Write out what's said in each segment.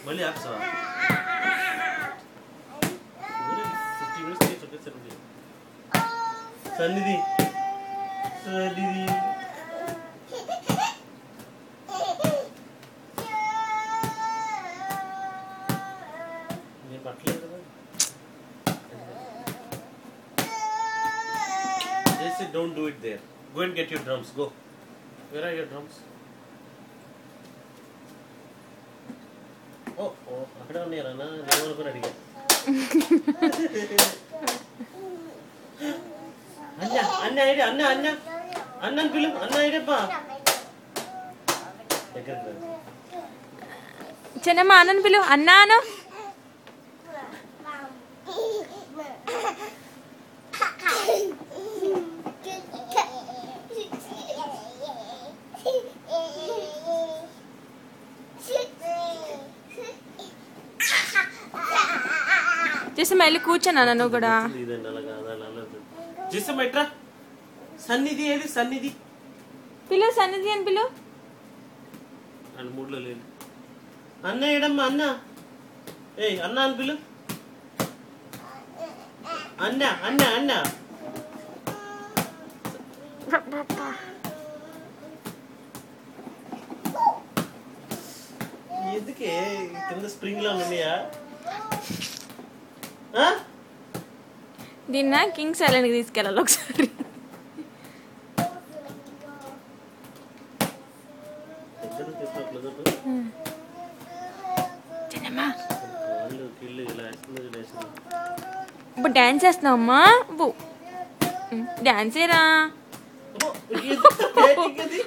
మళ్ళీ ఆపుతావా fifty minutes చెప్పేసారు సన్నిధి సన్నిధి నేను పట్టలేదు కదా Just say don't do it there. Go and get your drums. Go. Where are your drums? Oh, oh, అక్కడ ఉన్నారన్నా నేను అనుకుని అడిగా అన్న అన్న ఐడి అన్న అన్న అన్నని పిలు అన్న ఐడప్పా దగ్గరికి రా. చిన్నమ్మ అన్నను పిలు అన్నాను చేసి మళ్ళీ కూర్చోను అన్న నువ్వు కూడా ఇదండి అలాగా అలా అలా చూసాం ఎట్రా సన్నిధి ఏది సన్నిధి పిలు సన్నిధి అని పిలు అండ్ మూడులో లేదు అన్న ఏడమ్మా అన్న ఏయ్ అన్న అని పిలు అన్న అన్న అన్న ఎందుకే కింద స్ప్రింగ్ లో ఉన్నాయా ఆ? దీన్న కింగ్ సైలెంట్కి తీసుకెళ్ళాలి ఒకసారి ఎక్కడ తీసుకున్నట్లు చిన్నమ్మ కాళ్ళు కిళ్ళు ఇలా వేస్తుంది వేస్తుంది ఇప్పుడు డాన్స్ చేస్తున్నావు అమ్మా బు డాన్స్ ఏరా అబ్బో, ఇది dating అది.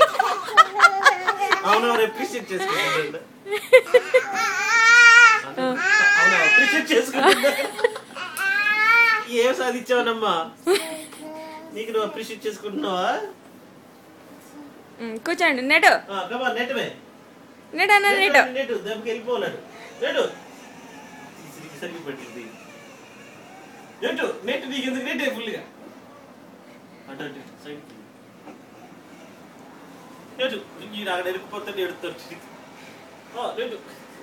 అవును అవును అప్రిషియేట్ చేసుకుంటాడు అవును అప్రిషియేట్ చేసుకుంటా ఏం సాధించావనమ్మా నీకు నువ్వు అప్రిషియేట్ చేసుకుంటున్నావా ఉమ్, కూర్చోండి నెటు కమా నెట్టమే నెట్ అన్న నెటు నెట్టు దెబ్బకి వెళ్ళిపోలేడు నెట్టు సరిగ్గా పెట్టింది నెట్టు నెట్ నీకు ఎందుకు నెట్టే ఫుల్గా అటు అటు సైడ్ నెట్టు ఈ అక్కడ ఎరుకుపోతే ఎడుతాడు ఓ నెట్టు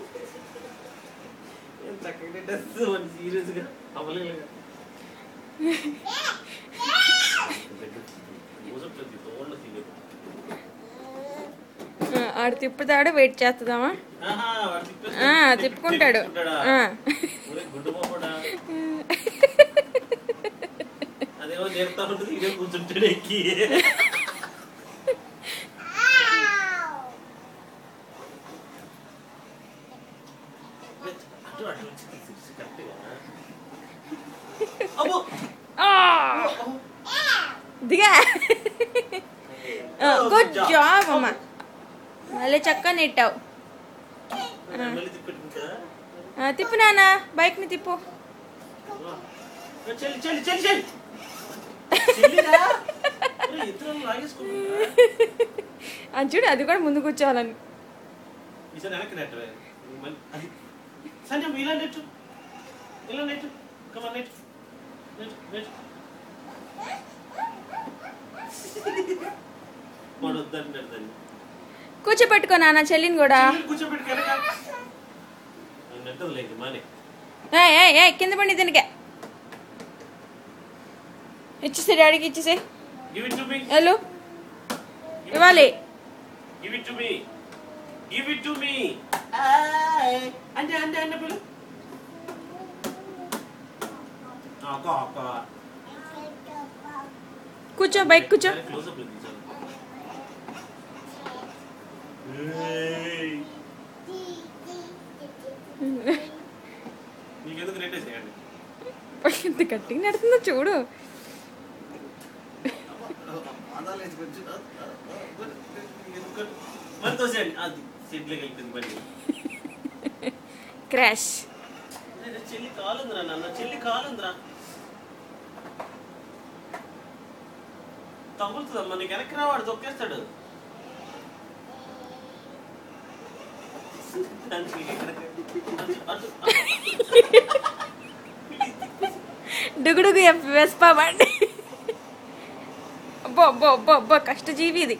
ఏం చక్కగా నెట్టేస్తుంది మన సీరియస్గా అవ్వలేదుగా మోసట్లేదు తోళ్ళ తీయదు ఆ, ఆడు తిప్పుతాడు వెయిట్ చేస్తుందామా ఆహా, వాడు తిప్పేసి- ఆ, తిప్పుకుంటాడు తిప్పుకుంటాడా? ఆ. ఒరే గుడ్డు మొహోడా. అదేమో నేర్తా ఉంటుంది ఇదే కూర్చుంటాడు ఎక్కి అటు అటు వచ్చి తీసి కరెక్ట్గా. అబ్బో! ఆ, దిగా గుడ్ జాబ్ అమ్మ మళ్ళీ చక్కగా నెట్టావు మళ్ళీ తిప్పెట్టుకుంటా? ఆ, తిప్పు నాన్న బైక్ని తిప్పు చెల్లి చెల్లి చెల్లి చెల్లి చెల్లిరా? ఒరే, ఇద్దరం లాగేసుకుంటున్నా అది చూడు అది కూడా ముందు కూర్చోవాలని ఈసారి వెనక్కి నెట్టవే మళ్ళీ అది సంజయ్ ఇలా నెట్టు ఇలా నెట్టు కమా నెట్టు నెట్టు నెట్టు వాడు వద్దంటాడు దాన్ని కూర్చోపెట్టుకో నాన్న చెల్లిని కూడా చెల్లిని కూర్చోబెట్టి కనుక నెట్టదు లేదు మానే ఏయ్, ఏయ్, ఏయ్, కింద పడి దీనికే ఇచ్చేసే డాడీకి ఇచ్చేసే గివ్ ఇట్ టు మీ వెళ్ళు ఇవ్వాలి give it to me give it to me అంటే అంటే అంటే పిలు అక్క అక్క కూర్చో బైక్ కూర్చో క్లోజ్ అప్ తీసాను ఏయ్. నీకెందుకు నెట్టే చేయండి ఎంత గట్టిగా నడుతుందో చూడు మరి తోసేయండి అది సీట్లోకి వెళ్తుంది బండి క్రాష్ అరే, చెల్లి కాలుందిరా నాన్న చెల్లి కాలుందిరా తగులుతుందమ్మా నీకు వెనక్కి రావాడు తొక్కేస్తాడు దానికి ఇక్కడికి- అటు- అటు- డుగుడుగు వెస్పా బండి అబ్బో అబ్బో అబ్బో అబ్బో కష్టజీవి ఇది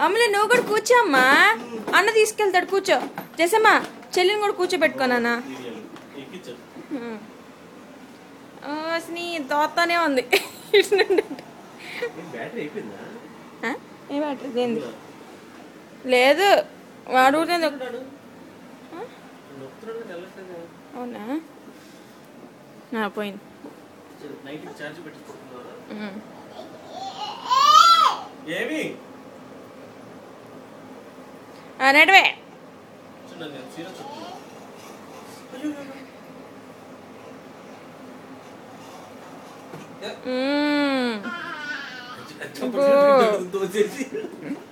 అమ్మలే నువ్వు కూడా కూర్చో అమ్మా అన్న తీసుకెళ్తాడు కూర్చో చేసమ్మా చెల్లిని కూడా కూర్చోబెట్టుకోనా సీరియల్ ఎక్కించు నీ తోస్తానే ఉంది ఇటు నుండి అటు. బ్యాటరీ అయిపోయిందా ఆ? ఏ బ్యాటరీ ఏంది లేదు వాడు ఊరికే నొక్- నొక్కుతున్నాడు నొక్కుతున్నాడు వెళ్ళట్లేదు అవునా నా పోయింది నైట్ ఛార్జ్ పెట్టుకుంటున్నారా ఉమ్. ఏమి ఆ, నడవే చూడండి నేను సీరియస్ చెప్తున్నా ఉమ్. దోచేసి